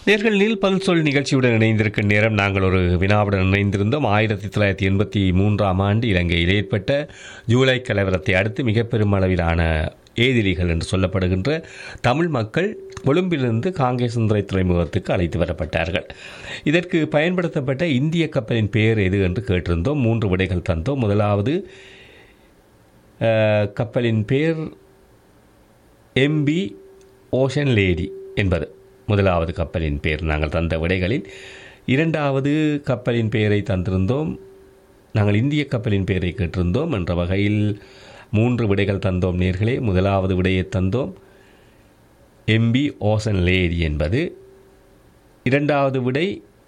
நேர்கள் நீல் பல் சொல் நிகழ்ச்சியுடன் இணைந்திருக்கும் நேரம் நாங்கள் ஒரு வினாவுடன் இணைந்திருந்தோம் ஆயிரத்தி தொள்ளாயிரத்தி எண்பத்தி மூன்றாம் ஆண்டு இலங்கையில் ஏற்பட்ட ஜூலை கலவரத்தை அடுத்து மிக பெருமளவிலான ஏதிலிகள் என்று சொல்லப்படுகின்ற தமிழ் மக்கள் கொழும்பிலிருந்து காங்கேசந்துறை துறைமுகத்துக்கு அழைத்து வரப்பட்டார்கள் இதற்கு பயன்படுத்தப்பட்ட இந்திய கப்பலின் பெயர் எது என்று கேட்டிருந்தோம் மூன்று விடைகள் தந்தோம் முதலாவது அஹ், கப்பலின் பெயர் எம்பி ஓஷன் லேடி என்பது முதலாவது கப்பலின் பெயர் நாங்கள் தந்த விடைகளில் இரண்டாவது கப்பலின் பெயரை தந்திருந்தோம் நாங்கள் இந்திய கப்பலின் பெயரை கேட்டிருந்தோம் என்ற வகையில் மூன்று விடைகள் தந்தோம் நேர்களே முதலாவது விடையை தந்தோம் எம்பி ஓசன் லேடி என்பது இரண்டாவது விடை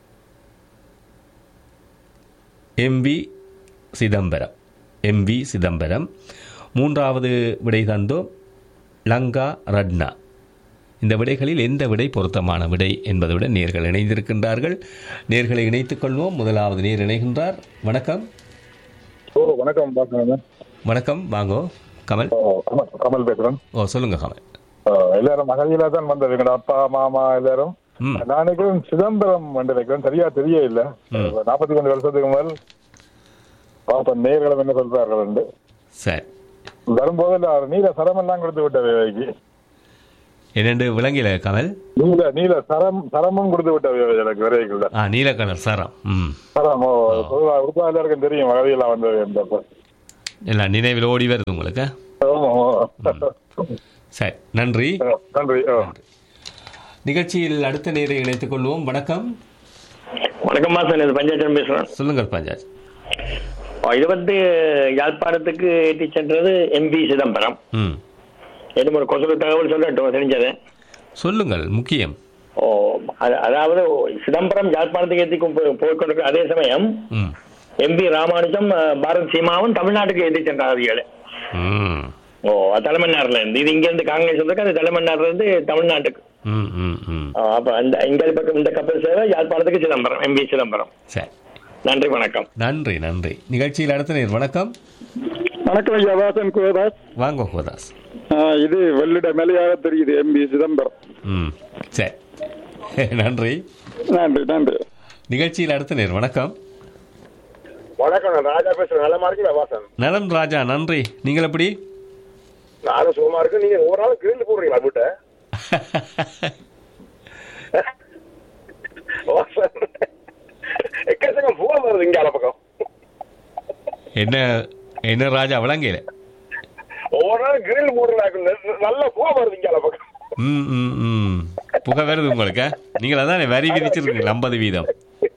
எம்பி சிதம்பரம் எம்பி சிதம்பரம் மூன்றாவது விடை தந்தோம் லங்கா ரட்னா இந்த விடைகளில் எந்த விடை பொருத்தமான விடை என்பதுடன் நேர்கள் இணைந்திருக்கின்றார்கள் நேர்களை இணைத்துக் கொள்வோம் முதலாவது நேர் இணைகின்றார் வணக்கம் ஓ வணக்கம் பாக்குறேன் வணக்கம் வாங்கோ கமல் கமல் கமல் பேசுறேன் ஓ சொல்லுங்க கமல் ஓ, எல்லாரும் மகளில தான் வந்தது எங்களோட அப்பா மாமா எல்லாரும் ம் நான் நினைக்கிறேன் சிதம்பரம் வந்து நினைக்கிறேன் சரியா தெரிய இல்ல நாற்பத்தி ரெண்டு வருஷத்துக்கு மேல் பாப்பா நேர்களும் என்ன சொல்றார்கள் என்று சரி வரும்போது அவர் நீல சரம் எல்லாம் கொடுத்து விட்ட விவேகி என்னென்று விளங்கில கமல் நீல நீல சரம் சரமும் கொடுத்து விட்ட விவேகி எனக்கு விரைவில் ஆ நீலக்கலர் சரம் ம் சரம் ஓ பொதுவா உறுப்பா எல்லாருக்கும் தெரியும் மகளில வந்தது என்றப்ப எல்லாம் நினைவில் ஓடி வருது உங்களுக்கு ஆமா, ஆமா. சரி நன்றி நன்றி ஓ. நிகழ்ச்சியில் அடுத்த நேரை இணைத்துக் கொள்வோம் வணக்கம் வணக்கம் மாசன் இது பஞ்சாயத்து பேசுறேன் சொல்லுங்கள் பஞ்சாஜ் ஓ, இது வந்து யாழ்ப்பாணத்துக்கு ஏற்றி சென்றது எம்பி சிதம்பரம் ம் என்ன ஒரு கொசு தகவல் சொல்லட்டும் தெரிஞ்சது சொல்லுங்கள் முக்கியம் ஓ அது- அதாவது சிதம்பரம் யாழ்ப்பாணத்துக்கு ஏற்றி போய்கொண்டிருக்க அதே சமயம் ம் எம்பி ராமானுஜம் அஹ், பாரத் சீமாவும் தமிழ்நாட்டுக்கு ஏற்றி சென்றார்கள் ம் ஓ தலைமன்னார்ல இருந்து இது இங்க இருந்து காங்கிரஸ் இருக்கு அது தலைமன்னார்ல இருந்து தமிழ்நாட்டுக்கு ம் ம் ம் ஓ, அப்ப அந்த இந்த பக்கம் இந்த கப்பல் சேவை யாழ்ப்பாணத்துக்கு சிதம்பரம் எம்பி சிதம்பரம் சரி நன்றி வணக்கம் நன்றி நன்றி நிகழ்ச்சியில் அடுத்த நேர் வணக்கம் வணக்கம் ஐயா வாசன் குவதாஸ் வாங்க கோதாஸ் இது வெள்ளிட மேலையாக தெரியுது எம்பி சிதம்பரம் ம் சரி நன்றி நன்றி நன்றி நிகழ்ச்சியில் அடுத்த நேர் வணக்கம் வணக்கம் நான் ராஜா பேசுறேன் நல்லமா இருக்கீங்களா வாசன் நலம் ராஜா நன்றி நீங்கள் எப்படி நானும் சுகமா இருக்கு நீங்க ஒரு நாள் கிரில் போடுறீங்களா வீட்டை வாசன் எக்கச்சக்கம் புகை வருது இங்க பக்கம் என்ன என்ன ராஜா விளங்கல ஒவ்வொரு நாள் கிரில் போடுறாங்க நல்ல புகை வருது இங்க பக்கம் ம் ம் ம் புகை வருது உங்களுக்கு ஆ? நீங்கள் அதானே வரி விதிச்சிருக்கீங்க ஐம்பது வீதம்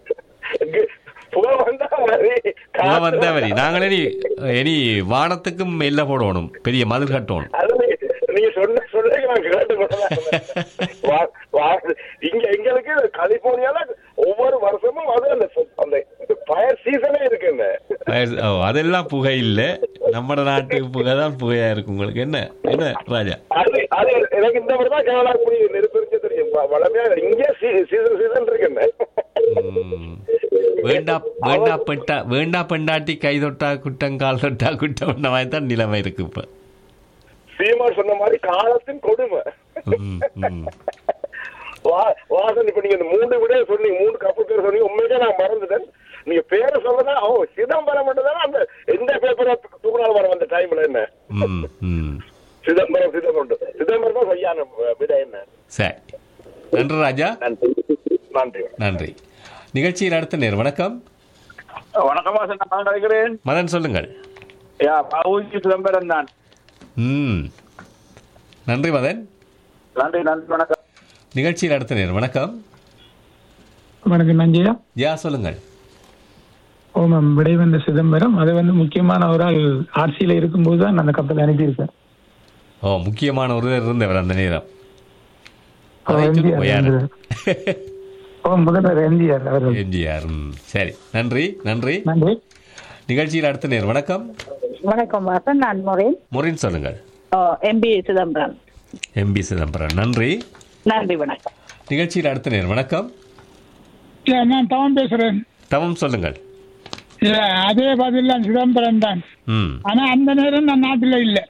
புகை வந்தா வரி புகை வந்த வரி நாங்களே இனி இனி வானத்துக்கும் எல்லை போடணும் பெரிய மதில் கட்டணும் அது நீ- நீங்க சொன்ன சொல்லுங்க நான் கேட்டு கொண்டுதான் இருந்தேன். வா- வா- இங்க எங்களுக்கு கலிபோர்னியால ஒவ்வொரு வருஷமும் அது அந்த அந்த ஃபயர் சீசனே இருக்குங்க ஓ அதெல்லாம் புகை இல்லை நம்ம நாட்டு புகை தான் புகையா இருக்கு உங்களுக்கு என்ன என்ன ராஜா அது அது எனக்கு இந்த மாதிரி தான் கேரளா புரிய நெருப்பிரிச்சு தெரியும் வ- வளமையா இங்கே சீசன் சீசன் இருக்குங்க ம். வேண்டா வேண்டா பெட்டா வேண்டா பெண்டாட்டி கை தொட்டா குட்டம் கால் தொட்டா குட்டம் இந்த மாதிரி தான் நிலைமை இருக்கு இப்ப சீமார் சொன்ன மாதிரி காலத்தின் கொடுமை ம், ம். வா- வாசன் இப்ப நீங்க இந்த மூணு விட சொன்னீங்க மூணு கப்பு பேர் சொன்னீங்க உண்மையிலே நான் மறந்துட்டேன் நீங்க பேரை சொல்லதான் ஓ சிதம்பரம் மட்டும் தானே அந்த எந்த பேப்பரை தூக்கினால் வர அந்த டைம்ல என்ன ம், ம். சிதம்பரம் சிதம்பரம் சிதம்பரம் தான் சரியான விட என்ன சரி நன்றி ராஜா நன்றி நன்றி நன்றி நிகழ்ச்சியில் அடுத்த நேர் வணக்கம் வணக்கம் வாசன் நான் நினைக்கிறேன் மதன் சொல்லுங்கள் யா பாபுஜி சிதம்பரம் தான் ம் நன்றி மதன் நன்றி நன்றி வணக்கம் நிகழ்ச்சியில் அடுத்த நேர் வணக்கம் வணக்கம் நஞ்சியா யா சொல்லுங்கள் ஓமம் விடை வந்த சிதம்பரம் அது வந்து முக்கியமான ஒரு ஆள் ஆட்சியில இருக்கும்போது தான் அந்த கப்பல் அனுப்பியிருக்கேன் ஓ முக்கியமான ஒருவர் இருந்தவர் அந்த நேரம் ஓ, அதை எம்ஜிஆர் சொல்லுங்க, யாரு? ஓ முதல்வர் எம்ஜிஆர் அவர்கள் எம்ஜிஆர் ம், சரி நன்றி நன்றி நன்றி நிகழ்ச்சியில் அடுத்த நேர் வணக்கம் வணக்கம் வாசன் நான் முரேன் முரின் சொல்லுங்கள் எம்பி சிதம்பரம் எம்பி சிதம்பரம் நன்றி நன்றி வணக்கம் நிகழ்ச்சியில் அடுத்த நேர் வணக்கம் நான் தவன் பேசுறேன் தவம் சொல்லுங்கள் அதே பதில் தான் சிதம்பரம் தான் ம் ஆனா அந்த நேரம் நான் நாட்டுல இல்ல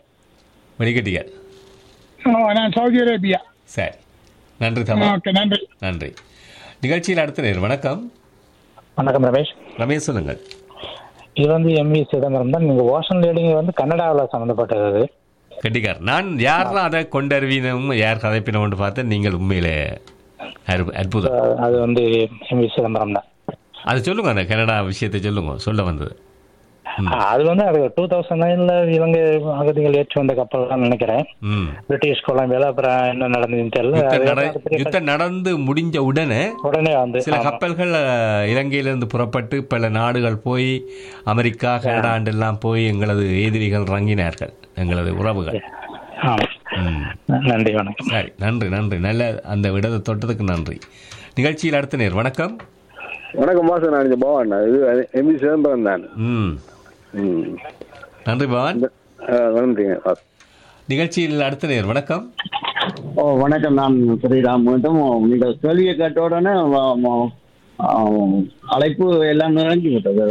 வெடிக்கட்டிகள் நான் சவுதி அரேபியா சரி நன்றி தவம் ஓகே நன்றி நன்றி நிகழ்ச்சியில் அடுத்த நேர் வணக்கம் வணக்கம் ரமேஷ் ரமேஷ் சொல்லுங்கள் இது வந்து எம்வி சிதம்பரம் தான் நீங்க ஓஷன் லேடிங் வந்து கன்னடாவில் சம்மந்தப்பட்டது அது கட்டிக்கார் நான் யார் அதை கொண்டறிவினும் யார் கதைப்பினோன்னு பார்த்தேன் நீங்கள் உண்மையிலே அற்பு- அற்புதம் அஹ் அது வந்து எம்வி சிதம்பரம் தான் அது சொல்லுங்க அந்த கனடா விஷயத்தை சொல்லுங்க சொல்ல வந்தது ம். அது வந்து அது டூ தௌசண்ட் நைன்ல இலங்கை அகதிகள் ஏற்றி வந்த கப்பல் தான் நினைக்கிறேன் ம் பிரிட்டிஷ் கொலம்பியால அப்புறம் என்ன நடந்ததுன்னு தெரியல யுத்தம் அது நட வந்து பெரிய யுத்தம் நடந்து முடிஞ்ச உடனே உடனே வந்து சில ஆமா. கப்பல்கள் அஹ், இலங்கையிலிருந்து புறப்பட்டு பல நாடுகள் போய் அமெரிக்கா கனடா எல்லாம் போய் எங்களது எதிரிகள் ரங்கினார்கள் எங்களது உறவுகள் ஆமா. ம். நன்றி வணக்கம் சரி நன்றி நன்றி நல்ல அந்த விடத்தை தொட்டதுக்கு நன்றி நிகழ்ச்சியில் அடுத்த நேர் வணக்கம் வணக்கம் மாசம் நான் இங்க பவான் இது எம்பி சிதம்பரம் தான் ம் ம் நன்றி பவான் நன்றிங்க நிகழ்ச்சியில் அடுத்த நேர் வணக்கம் ஓ வணக்கம் நான் ஸ்ரீராம் மீண்டும் நீங்கள் கேள்வியை கேட்ட உடனே வ- ம- ஆ, அழைப்பு எல்லாம் நிறைஞ்சு விட்டது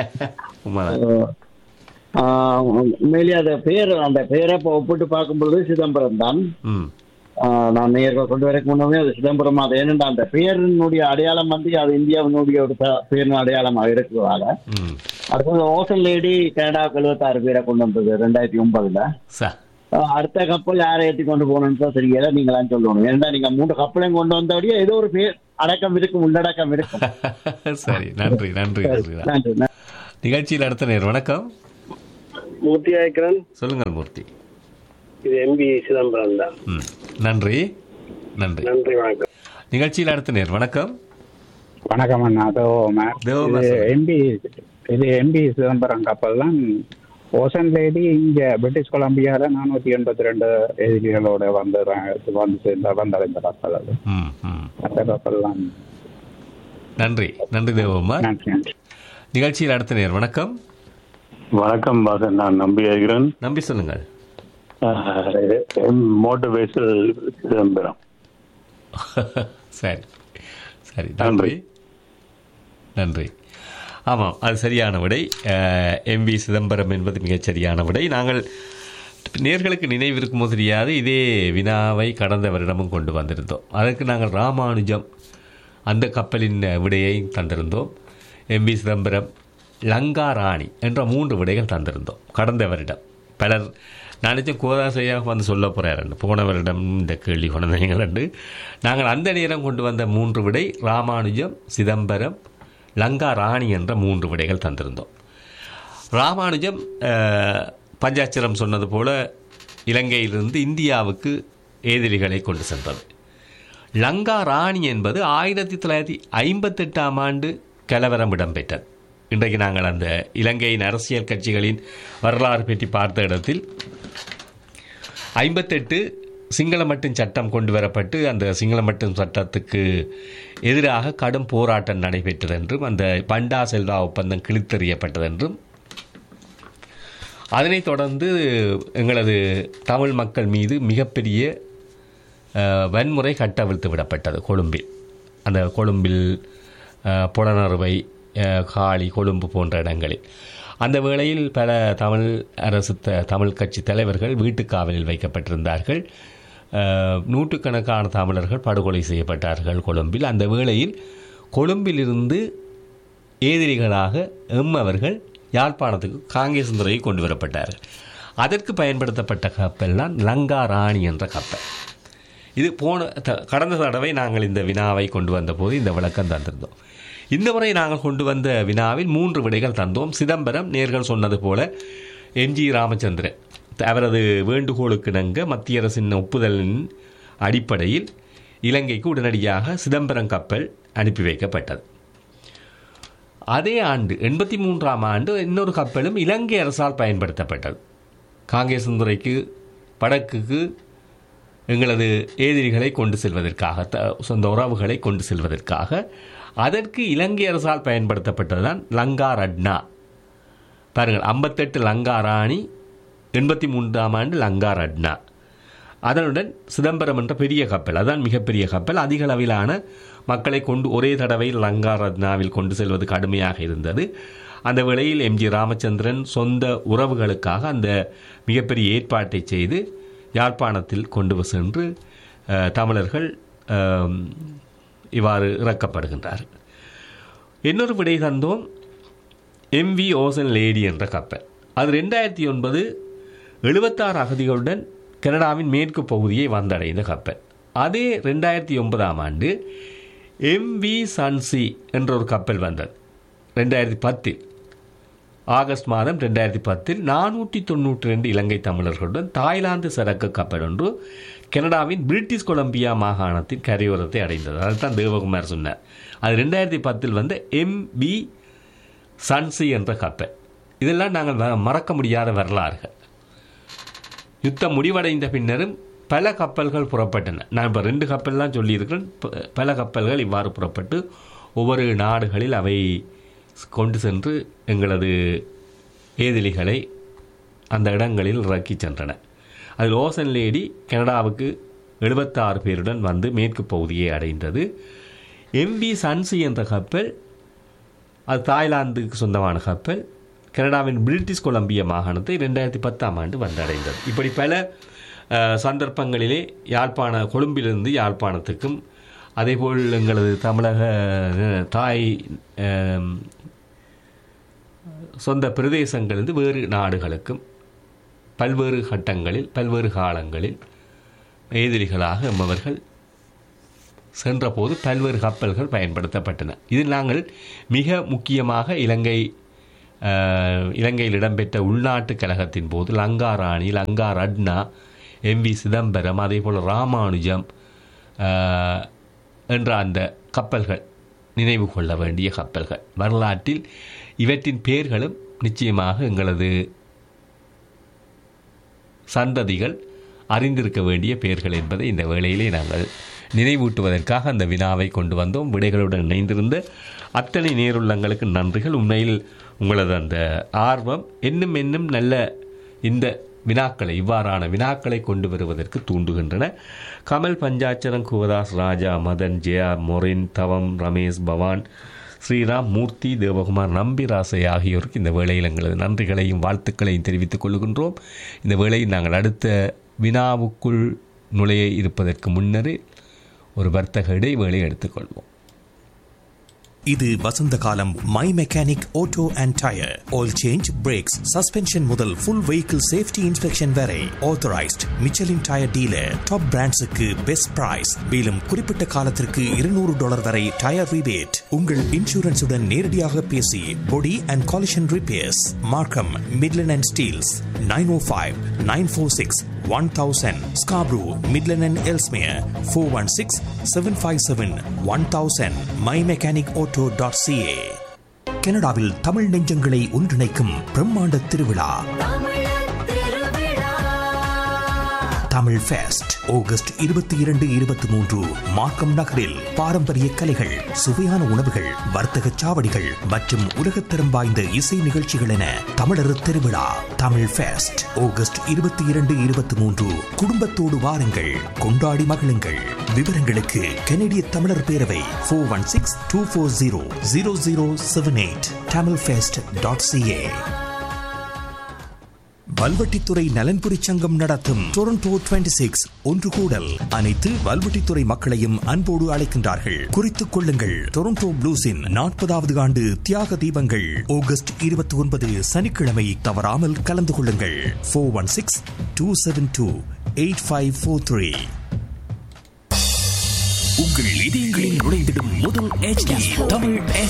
உண்மைதான். ஆ, உண்மையிலேயே அந்த பேர் அந்த பேரை இப்போ ஒப்பிட்டு பார்க்கும்பொழுது சிதம்பரம் தான் ம் ஆ, நான் நேர்கள் கொண்டு வரைக்கும் முன்னமே அது சிதம்பரம் அது ஏனென்றா அந்த பேரினுடைய அடையாளம் வந்து அது இந்தியாவினுடைய ஒரு ப- பேரின் அடையாளமாக இருக்கிறதால ம் அடுத்தது ஓசன் லேடி கனடாவுக்கு எழுபத்தாறு பேரை கொண்டு வந்தது ரெண்டாயிரத்தி ஒன்பதுல சா ஆஹ் அடுத்த கப்பல் யாரை ஏற்றி கொண்டு போகணும்னு தான் தெரியல நீங்களாம் சொல்லணும் ஏன்னா நீங்க மூன்று கப்பலையும் கொண்டு வந்தபடியே ஏதோ ஒரு பேர் அடக்கம் இருக்கும் உள்ளடக்கம் இருக்கும் சரி நன்றி நன்றி நன்றி நன்றி நன்றி. நிகழ்ச்சியில் அடுத்த நேர் வணக்கம் மூர்த்தி ஆய்க்கிறன் சொல்லுங்கள் மூர்த்தி இது எம்பி சிதம்பரம் தான் ம் நன்றி நன்றி நன்றி வணக்கம் நிகழ்ச்சியில் அடுத்த நேர் வணக்கம் வணக்கம் அண்ணா அதோ தேவமா இது சொல்லுங்க. எம்பி இது எம்பி சிதம்பரம் கப்பல் தான் ஓசன் லேடி இங்க பிரிட்டிஷ் கொலம்பியால நானூத்தி எண்பத்தி ரெண்டு எதிரிகளோட வந்து வந்து சேர்ந்த வந்தடைந்த கப்பல் அது ம் ம் அந்த கப்பல் தான் நன்றி நன்றி தேவகுமார் நன்றி நன்றி நிகழ்ச்சியில் அடுத்த நேர் வணக்கம் வணக்கம் பாசன் நான் நம்பி இருக்கிறேன் நம்பி சொல்லுங்கள் மோட்டர் வெஹிக்கிள் சிதம்பரம் சரி சரி நன்றி நன்றி ஆமாம் அது சரியான விடை எம்பி சிதம்பரம் என்பது மிகச் சரியான விடை நாங்கள் நேர்களுக்கு நினைவிருக்குமோ தெரியாது இதே வினாவை கடந்த வருடமும் கொண்டு வந்திருந்தோம் அதற்கு நாங்கள் ராமானுஜம் அந்த கப்பலின் விடையை தந்திருந்தோம் எம்பி சிதம்பரம் லங்கா ராணி என்ற மூன்று விடைகள் தந்திருந்தோம் கடந்த வருடம் பலர் நினைச்ச கோதாசையாக வந்து சொல்ல போகிறாரு போன வருடம் இந்த கேள்வி கொண்டீங்கள் என்று நாங்கள் அந்த நேரம் கொண்டு வந்த மூன்று விடை ராமானுஜம் சிதம்பரம் லங்கா ராணி என்ற மூன்று விடைகள் தந்திருந்தோம் ராமானுஜம் அஹ், பஞ்சாட்சரம் சொன்னது போல இலங்கையிலிருந்து இந்தியாவுக்கு எதிரிகளை கொண்டு சென்றது லங்கா ராணி என்பது ஆயிரத்தி தொள்ளாயிரத்தி ஐம்பத்தெட்டாம் ஆண்டு கலவரம் இடம்பெற்றது இன்றைக்கு நாங்கள் அந்த இலங்கையின் அரசியல் கட்சிகளின் வரலாறு பற்றி பார்த்த இடத்தில் ஐம்பத்தெட்டு சிங்கள மட்டும் சட்டம் கொண்டு வரப்பட்டு அந்த சிங்கள மட்டும் சட்டத்துக்கு எதிராக கடும் போராட்டம் நடைபெற்றது என்றும் அந்த பண்டா செல்வா ஒப்பந்தம் கிழித்தெறியப்பட்டது என்றும் அதனைத் தொடர்ந்து எங்களது தமிழ் மக்கள் மீது மிகப்பெரிய அஹ், வன்முறை கட்டவிழ்த்து விடப்பட்டது கொழும்பில் அந்த கொழும்பில் அஹ், புலனறுவை அஹ், காளி கொழும்பு போன்ற இடங்களில் அந்த வேளையில் பல தமிழ் அரசு த தமிழ் கட்சி தலைவர்கள் வீட்டுக்காவலில் வைக்கப்பட்டிருந்தார்கள் அஹ், நூற்றுக்கணக்கான தமிழர்கள் படுகொலை செய்யப்பட்டார்கள் கொழும்பில் அந்த வேளையில் கொழும்பிலிருந்து எதிரிகளாக எம் அவர்கள் யாழ்ப்பாணத்துக்கு காங்கேசந்துறையை கொண்டு வரப்பட்டார்கள் அதற்கு பயன்படுத்தப்பட்ட கப்பல் தான் லங்கா ராணி என்ற கப்பல் இது போன த- கடந்த தடவை நாங்கள் இந்த வினாவை கொண்டு வந்தபோது இந்த விளக்கம் தந்திருந்தோம் இந்த முறை நாங்கள் கொண்டு வந்த வினாவில் மூன்று விடைகள் தந்தோம் சிதம்பரம் நேர்கள் சொன்னது போல எம்ஜி ராமச்சந்திரன் அவரது வேண்டுகோளுக்கு இணங்க மத்திய அரசின் ஒப்புதலின் அடிப்படையில் இலங்கைக்கு உடனடியாக சிதம்பரம் கப்பல் அனுப்பி வைக்கப்பட்டது அதே ஆண்டு எண்பத்தி மூன்றாம் ஆண்டு இன்னொரு கப்பலும் இலங்கை அரசால் பயன்படுத்தப்பட்டது காங்கேசந்துறைக்கு வடக்குக்கு எங்களது எதிரிகளை கொண்டு செல்வதற்காக த சொந்த உறவுகளை கொண்டு செல்வதற்காக அதற்கு இலங்கை அரசால் பயன்படுத்தப்பட்டதுதான் லங்கா ரட்னா பாருங்கள் ஐம்பத்தெட்டு லங்கா ராணி எண்பத்தி மூன்றாம் ஆண்டு லங்கா ரட்னா அதனுடன் சிதம்பரம் என்ற பெரிய கப்பல் அதான் மிகப்பெரிய கப்பல் அதிக அளவிலான மக்களை கொண்டு ஒரே தடவையில் லங்கா ரத்னாவில் கொண்டு செல்வது கடுமையாக இருந்தது அந்த வேளையில் எம்ஜி ராமச்சந்திரன் சொந்த உறவுகளுக்காக அந்த மிகப்பெரிய ஏற்பாட்டை செய்து யாழ்ப்பாணத்தில் கொண்டு சென்று அஹ், தமிழர்கள் அஹ், இவ்வாறு இறக்கப்படுகின்றார் இன்னொரு விடை தந்தோம் எம்வி ஓசன் லேடி என்ற கப்பல் அது ரெண்டாயிரத்தி ஒன்பது எழுபத்தாறு அகதிகளுடன் கனடாவின் மேற்கு பகுதியை வந்தடைந்த கப்பல் அதே ரெண்டாயிரத்தி ஒன்பதாம் ஆண்டு எம்வி சன்சி என்ற ஒரு கப்பல் வந்தது ரெண்டாயிரத்தி பத்தில் ஆகஸ்ட் மாதம் ரெண்டாயிரத்தி பத்தில் நானூற்றி தொண்ணூற்றி ரெண்டு இலங்கை தமிழர்களுடன் தாய்லாந்து சரக்கு கப்பல் ஒன்று கனடாவின் பிரிட்டிஷ் கொலம்பியா மாகாணத்தின் கரையோரத்தை அடைந்தது அதுதான் தேவகுமார் சொன்னார் அது ரெண்டாயிரத்தி பத்தில் வந்த எம்பி சன்சி என்ற கப்பல் இதெல்லாம் நாங்கள் வ- மறக்க முடியாத வரலாறுகள் யுத்தம் முடிவடைந்த பின்னரும் பல கப்பல்கள் புறப்பட்டன நான் இப்போ ரெண்டு கப்பல்லாம் சொல்லியிருக்கிறேன் ப- பல கப்பல்கள் இவ்வாறு புறப்பட்டு ஒவ்வொரு நாடுகளில் அவை கொண்டு சென்று எங்களது ஏதிலிகளை அந்த இடங்களில் இறக்கி சென்றன அதில் ஓசன் லேடி கனடாவுக்கு எழுபத்தாறு பேருடன் வந்து மேற்கு பகுதியை அடைந்தது எம்பி சன்சி என்ற கப்பல் அது தாய்லாந்துக்கு சொந்தமான கப்பல் கனடாவின் பிரிட்டிஷ் கொலம்பியா மாகாணத்தை ரெண்டாயிரத்தி பத்தாம் ஆண்டு வந்தடைந்தது இப்படி பல அஹ், சந்தர்ப்பங்களிலே யாழ்ப்பாண கொழும்பிலிருந்து யாழ்ப்பாணத்துக்கும் அதேபோல் எங்களது தமிழக அஹ், தாய் அஹ், சொந்த பிரதேசங்களிலிருந்து வேறு நாடுகளுக்கும் பல்வேறு கட்டங்களில் பல்வேறு காலங்களில் எதிரிகளாக எம்மவர்கள் சென்றபோது பல்வேறு கப்பல்கள் பயன்படுத்தப்பட்டன இதில் நாங்கள் மிக முக்கியமாக இலங்கை அஹ், இலங்கையில் இடம்பெற்ற உள்நாட்டு கழகத்தின் போது லங்கா ராணி லங்கா ரட்னா எம் வி சிதம்பரம் அதேபோல் ராமானுஜம் அஹ், என்ற அந்த கப்பல்கள் நினைவு கொள்ள வேண்டிய கப்பல்கள் வரலாற்றில் இவற்றின் பெயர்களும் நிச்சயமாக எங்களது சந்ததிகள் அறிந்திருக்க வேண்டிய பெயர்கள் என்பதை இந்த வேளையிலே நாங்கள் நினைவூட்டுவதற்காக அந்த வினாவை கொண்டு வந்தோம் விடைகளுடன் இணைந்திருந்த அத்தனை நேருள்ளங்களுக்கு நன்றிகள் உண்மையில் உங்களது அந்த ஆர்வம் இன்னும் இன்னும் நல்ல இந்த வினாக்களை இவ்வாறான வினாக்களை கொண்டு வருவதற்கு தூண்டுகின்றன கமல் பஞ்சாச்சரம் குவதாஸ் ராஜா மதன் ஜெயா மொரின் தவம் ரமேஷ் பவான் ஸ்ரீராம் மூர்த்தி தேவகுமார் நம்பிராசை ஆகியோருக்கு இந்த வேளையில் எங்களது நன்றிகளையும் வாழ்த்துக்களையும் தெரிவித்துக் கொள்கின்றோம் இந்த வேளையில் நாங்கள் அடுத்த வினாவுக்குள் நுழைய இருப்பதற்கு முன்னரே ஒரு வர்த்தக இடைவேளை எடுத்துக்கொள்வோம் இது வசந்த காலம் my mechanic auto and tyre oil change brakes suspension முதல் ஃபுல் வெஹிக்கிள் சேஃப்டி இன்ஸ்பெக்ஷன் வரை authorised Michelin tyre dealer top பிராண்ட்ஸுக்கு பெஸ்ட் பிரைஸ் மேலும் குறிப்பிட்ட காலத்திற்கு இருநூறு டாலர் வரை டயர் ரிபேட் உங்கள் இன்சூரன்ஸுடன் நேரடியாக பேசி body and collision repairs Markham Midland and Steeles nine O five nine four six one thousand Scarborough Midland and Ellesmere four one six seven five seven one thousand my mechanic auto dot CA கனடாவில் தமிழ் நெஞ்சங்களை ஒன்றிணைக்கும் பிரம்மாண்ட திருவிழா Tamil fest August இருபத்தி இரண்டு இருபத்தி மூன்று மார்க்கம் நகரில் பாரம்பரிய கலைகள் சுவையான உணவுகள் வர்த்தக சாவடிகள் மற்றும் உலகத்தரம் வாய்ந்த இசை நிகழ்ச்சிகள் என தமிழர் திருவிழா தமிழ் ஃபெஸ்ட் ஆகஸ்ட் இருபத்தி இரண்டு இருபத்தி மூன்று குடும்பத்தோடு வாருங்கள் கொண்டாடி மகிழுங்கள் விவரங்களுக்கு கனடிய தமிழர் பேரவை four one six two four zero zero zero seven eight Tamil fest dot CA Valvettithurai நலன்புரி சங்கம் நடத்தும் டொரண்டோ 26 சிக்ஸ் ஒன்று கூடல் அனைத்து வல்வெட்டித்துறை மக்களையும் அன்போடு அழைக்கின்றார்கள் குறித்துக் கொள்ளுங்கள் டொரண்டோ ப்ளூஸின் நாற்பதாவது ஆண்டு தியாக தீபங்கள் ஆகஸ்ட் இருபத்தி ஒன்பது சனிக்கிழமை தவறாமல் கலந்து கொள்ளுங்கள் four one six two seven two eight five four three உங்கள் இதயங்களில் நுழைந்திடும் முதல் HD தமிழ்